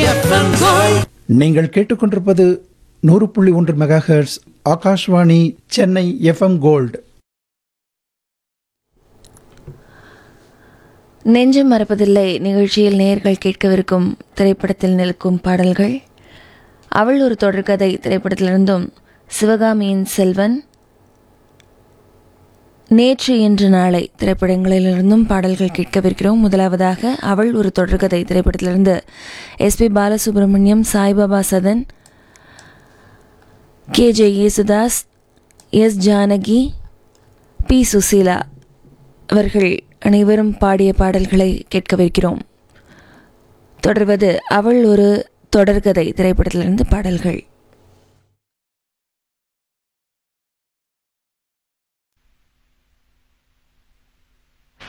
FM gold நீங்கள் கேட்டுக்கொண்டிருப்பது நூறு புள்ளி ஒன்று megahertz Akashvani Chennai FM gold நெஞ்சம் மறப்பதில்லை நிகழ்ச்சியில் நேர்கள் கேட்கவிருக்கும் திரைப்படத்தில் நிற்கும் பாடல்கள் அவள் ஒரு தொடர்கதை திரைப்படத்திலிருந்தும் சிவகாமியின் செல்வன் நேற்று இன்று நாளை திரைப்படங்களிலிருந்தும் பாடல்கள் கேட்கவிருக்கிறோம் முதலாவதாக அவள் ஒரு தொடர்கதை திரைப்படத்திலிருந்து S P Balasubrahmanyam Saibaba Sadhan K J Yesudas S Janaki P Susheela அவர்கள் அனைவரும் பாடிய பாடல்களை கேட்கவிருக்கிறோம் தொடர்வது அவள் ஒரு தொடர்கதை திரைப்படத்திலிருந்து பாடல்கள்